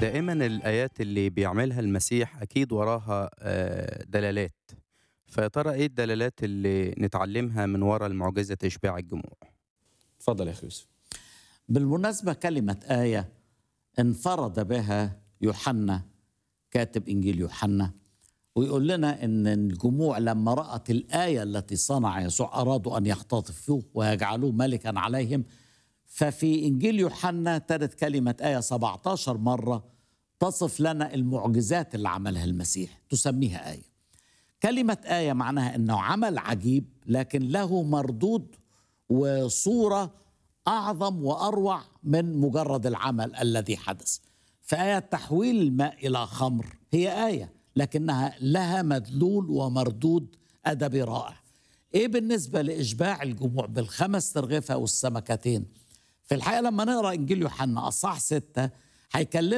دائما الآيات اللي بيعملها المسيح أكيد وراها آه، دلالات فيا ترى إيه الدلالات اللي نتعلمها من ورا المعجزة إشباع الجموع اتفضل يا اخي يوسف بالمناسبة كلمة آية انفرد بها يوحنا كاتب إنجيل يوحنا ويقول لنا إن الجموع لما رأت الآية التي صنع يسوع أرادوا أن يختطفوه ويجعلوه ملكا عليهم ففي إنجيل يوحنا ترد كلمة آية 17 مرة تصف لنا المعجزات اللي عملها المسيح تسميها آية كلمة آية معناها أنه عمل عجيب لكن له مردود وصورة أعظم وأروع من مجرد العمل الذي حدث فآية تحويل الماء إلى خمر هي آية لكنها لها مدلول ومردود أدبي رائع إيه بالنسبة لإشباع الجموع بالخمس ترغفة والسمكتين في الحقيقة لما نقرأ إنجيل يوحنا أصح ستة هيكلم